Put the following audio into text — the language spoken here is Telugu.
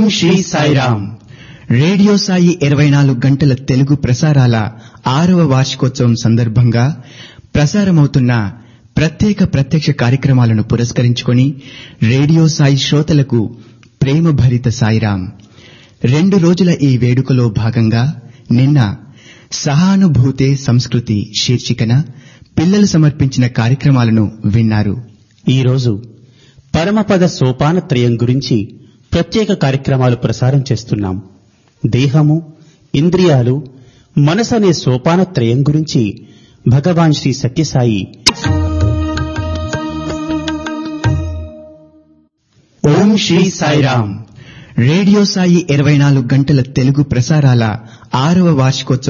శ్రీ సాయిరామ్ రేడియో సాయి ఇరవై నాలుగు గంటల తెలుగు ప్రసారాల ఆరవ వార్షికోత్సవం సందర్భంగా ప్రసారమవుతున్న ప్రత్యేక ప్రత్యక్ష కార్యక్రమాలను పురస్కరించుకొని రేడియో సాయి శ్రోతలకు ప్రేమ భరిత సాయిరాం రెండు రోజుల ఈ వేడుకలో భాగంగా నిన్న సహానుభూతే సంస్కృతి శీర్షికన పిల్లలు సమర్పించిన కార్యక్రమాలను విన్నారు ఈరోజు పరమపద సోపాన త్రయం గురించి ప్రత్యేక కార్యక్రమాలు ప్రసారం చేస్తున్నాం దేహము ఇంద్రియాలు మనసు అనే సోపాన త్రయం గురించి భగవాన్ శ్రీ సత్యసాయి ఓం శ్రీ సాయిరామ్ రేడియో సాయి ఇరవై నాలుగు గంటల తెలుగు ప్రసారాల ఆరవ వార్షికోత్సవం